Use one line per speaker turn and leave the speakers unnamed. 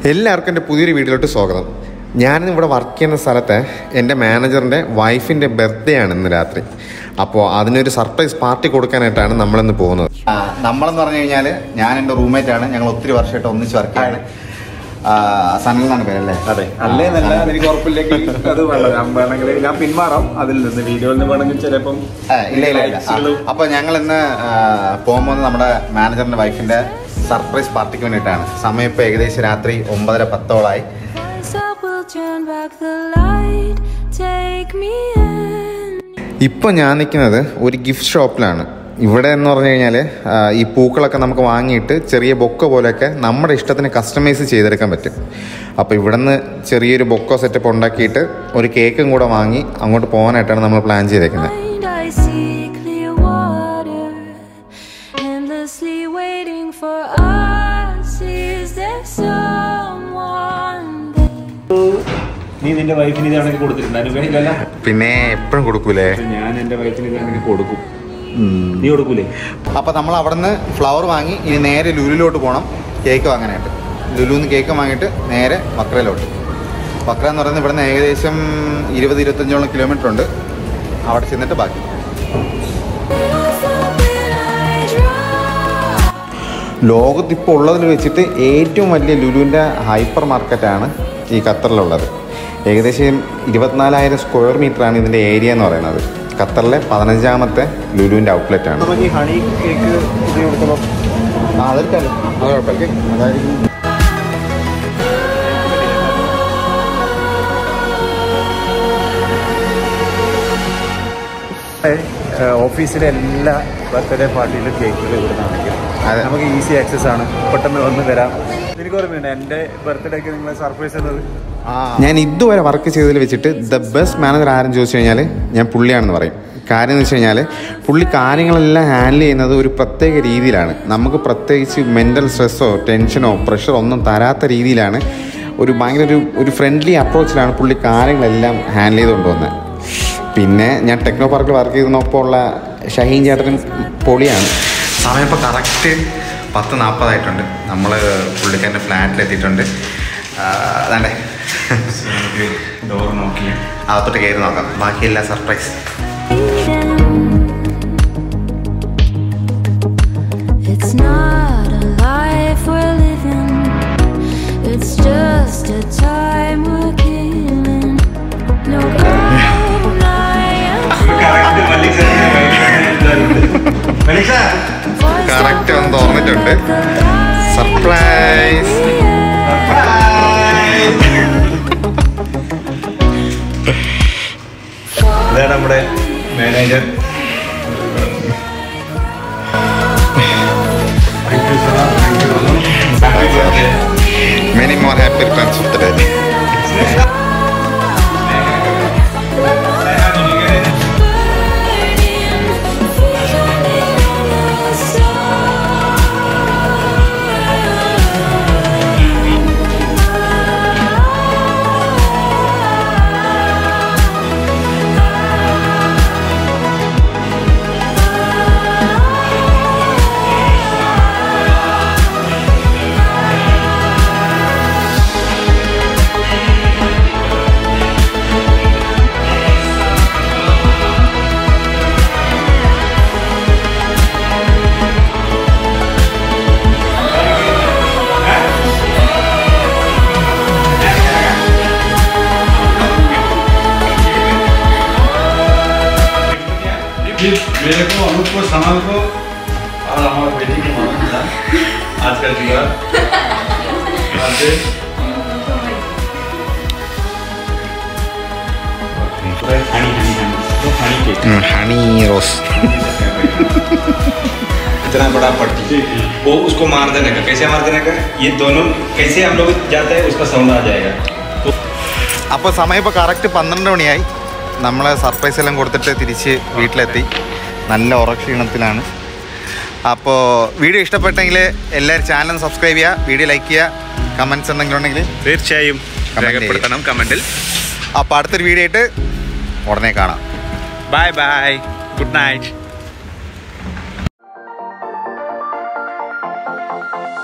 എല്ലാവർക്കും എൻ്റെ പുതിയൊരു വീഡിയോയിലോട്ട് സ്വാഗതം ഞാനിന്ന് ഇവിടെ വർക്ക് ചെയ്യുന്ന സ്ഥലത്തെ എൻ്റെ മാനേജറിൻ്റെ വൈഫിൻ്റെ ബർത്ത്ഡേ ആണ് ഇന്ന് രാത്രി അപ്പോൾ അതിനൊരു സർപ്രൈസ് പാർട്ടി കൊടുക്കാനായിട്ടാണ് നമ്മളിന്ന് പോകുന്നത് നമ്മളെന്ന് പറഞ്ഞു കഴിഞ്ഞാൽ ഞാൻ എൻ്റെ റൂംമേറ്റ് ആണ് ഞങ്ങൾ ഒത്തിരി വർഷമായിട്ട് ഒന്നിച്ച് വർക്ക് ചെയ്യാണ് സനൽ എന്നാണ് പേരല്ലേ
അതെ അല്ലേ നല്ല എനിക്ക് ഉറപ്പില്ലെങ്കിൽ അത് വേണം വേണമെങ്കിൽ ഞാൻ പിന്മാറാം അതിൽ നിന്ന് വീഡിയോയിൽ നിന്ന് വേണമെങ്കിൽ ചിലപ്പം
ആ, ഇല്ല ഇല്ല ഇല്ല
likes-കളും
ആ, അപ്പൊ ഞങ്ങൾ ഇന്ന് പോകുമ്പോൾ നമ്മുടെ മാനേജറിന്റെ വൈഫിന്റെ സർപ്രൈസ് പാർട്ടിക്ക് വേണ്ടിയിട്ടാണ് സമയം ഇപ്പൊ ഏകദേശം രാത്രി ഒമ്പതര പത്തോളായി
Rise up, we'll turn back the light. Take me in.
ഇപ്പൊ ഞാൻ നിൽക്കുന്നത് ഒരു ഗിഫ്റ്റ് ഷോപ്പിലാണ് ഇവിടെ എന്ന് പറഞ്ഞു കഴിഞ്ഞാൽ ഈ പൂക്കളൊക്കെ നമുക്ക് വാങ്ങിയിട്ട് ചെറിയ ബൊക്ക പോലെയൊക്കെ നമ്മുടെ ഇഷ്ടത്തിന് കസ്റ്റമൈസ് ചെയ്തെടുക്കാൻ പറ്റും അപ്പോൾ ഇവിടെ നിന്ന് ചെറിയൊരു ബൊക്കോ സെറ്റപ്പ് ഉണ്ടാക്കിയിട്ട് ഒരു കേക്കും കൂടെ വാങ്ങി അങ്ങോട്ട് പോകാനായിട്ടാണ് നമ്മൾ പ്ലാൻ ചെയ്തേക്കുന്നത്
Mind, I see clear water, endlessly waiting for us. Is there someone there?
നീ നിന്റെ വൈഫിന് ഇതാണെങ്കിൽ കൊടുത്തിട്ടുണ്ട് അനുഗ്രഹിക്കല്ല
പിന്നെ എപ്പോഴും കൊടുക്കൂലേ
ഞാൻ എന്റെ വൈഫിന് ഇതാണെങ്കിൽ കൊടുക്കും നീ കൊടുക്കൂലേ
അപ്പോൾ നമ്മൾ അവിടെ നിന്ന് ഫ്ലവർ വാങ്ങി ഇനി നേരെ ലുലുലോട്ട് പോകണം കേക്ക് വാങ്ങാനായിട്ട് ലുലുന്ന് കേക്ക് വാങ്ങിയിട്ട് നേരെ വക്രയിലോട്ട് വക്ര എന്ന് പറയുന്നത് ഇവിടുന്ന് ഏകദേശം ഇരുപത് ഇരുപത്തഞ്ചോളം കിലോമീറ്റർ ഉണ്ട് അവിടെ ചെന്നിട്ട് ബാക്കി
Something I try.
ലോകത്ത് ഇപ്പോൾ ഉള്ളതിൽ വെച്ചിട്ട് ഏറ്റവും വലിയ ലുലുവിൻ്റെ ഹൈപ്പർ മാർക്കറ്റാണ് ഈ ഖത്തറിലുള്ളത് ഏകദേശം ഇരുപത്തിനാലായിരം സ്ക്വയർ മീറ്ററാണ് ഇതിൻ്റെ ഏരിയ എന്ന് പറയുന്നത് ഖത്തറിലെ പതിനഞ്ചാമത്തെ ലുലുവിൻ്റെ ഔട്ട്ലെറ്റ് ആണ്
നമുക്ക് ഈ ഹണി കേക്ക് ഇത് കൊടുക്കണം
ആ അതെടുക്കാമല്ലോ അത് കുഴപ്പമില്ല അതായിരിക്കും
ഓഫീസിലെ എല്ലാ ബർത്ത്ഡേ പാർട്ടിയിലും കേക്കുകൾ ഇവിടുന്നാണെങ്കിൽ
അതെ.
നമുക്ക് ഈസി ആക്സസ് ആണ് പെട്ടെന്ന് വന്ന് വരാം എനിക്ക് ഓർമ്മയുണ്ട് എൻ്റെ ബർത്ത്ഡേക്ക് നിങ്ങളെ സർപ്രൈസ് എന്നത്
ഞാൻ ഇതുവരെ വർക്ക് ചെയ്തതിൽ വെച്ചിട്ട് ദ ബെസ്റ്റ് മാനേജർ ആരെന്ന് ചോദിച്ചു കഴിഞ്ഞാൽ ഞാൻ പുള്ളിയാണെന്ന് പറയും കാര്യം എന്ന് വെച്ച് കഴിഞ്ഞാൽ പുള്ളി കാര്യങ്ങളെല്ലാം ഹാൻഡിൽ ചെയ്യുന്നത് ഒരു പ്രത്യേക രീതിയിലാണ് നമുക്ക് പ്രത്യേകിച്ച് മെൻ്റൽ സ്ട്രെസ്സോ ടെൻഷനോ പ്രഷറോ ഒന്നും തരാത്ത രീതിയിലാണ് ഒരു ഭയങ്കര ഒരു ഒരു ഫ്രണ്ട്ലി അപ്രോച്ചിലാണ് പുള്ളി കാര്യങ്ങളെല്ലാം ഹാൻഡിൽ ചെയ്ത് കൊണ്ടുവന്നത് പിന്നെ ഞാൻ ടെക്നോ പാർക്കിൽ വർക്ക് ചെയ്തപ്പോൾ ഉള്ള ഷഹീൻ ചേട്ടനും പൊളിയാണ് സമയം ഇപ്പോൾ കറക്റ്റ് പത്ത് നാൽപ്പതായിട്ടുണ്ട് നമ്മൾ പുള്ളിക്കാരൻ്റെ ഫ്ലാറ്റിലെത്തിയിട്ടുണ്ട് അതാണ്ടേ
ഡോർ നോക്കി
അകത്തോട്ട് കയറി നോക്കാം ബാക്കിയെല്ലാം surprise
It's not a life we're living, it's just a time we're killing. No, I
Correct ഒന്ന് തുറന്നിട്ടുണ്ട്. Surprise.
ഇതാണ് നമ്മുടെ manager
many more happy returns of the day
मेरे को अनूप को सनल को और हमारे बेटी को मालूम था आज का जुगाड़ आज से
ഹണി ഹണി ഹണി ഹണി കേക്ക്
ഹണി റോസ്
इतना बड़ा पट्टी वो उसको मार देने का कैसे मार देने का ये दोनों कैसे हम लोग जाते हैं उसका साउंड आ जाएगा
അപ്പോൾ സമയം ഇപ്പോൾ കറക്റ്റ് പന്ത്രണ്ട് മണിയായി നമ്മൾ സർപ്രൈസ് എല്ലാം കൊടുത്തിട്ട് തിരിച്ച് വീട്ടിലെത്തി നല്ല ഉറക്ഷീണത്തിലാണ് അപ്പോൾ വീഡിയോ ഇഷ്ടപ്പെട്ടെങ്കിൽ എല്ലാവരും ചാനൽ സബ്സ്ക്രൈബ് ചെയ്യുക വീഡിയോ ലൈക്ക് ചെയ്യുക കമൻസ് എന്തെങ്കിലും ഉണ്ടെങ്കിൽ
തീർച്ചയായും
Comment
രേഖപ്പെടുത്തണം കമന്റിൽ
അപ്പോൾ അടുത്തൊരു വീഡിയോ ആയിട്ട് ഉടനെ കാണാം
ബൈ ബൈ ഗുഡ് നൈറ്റ്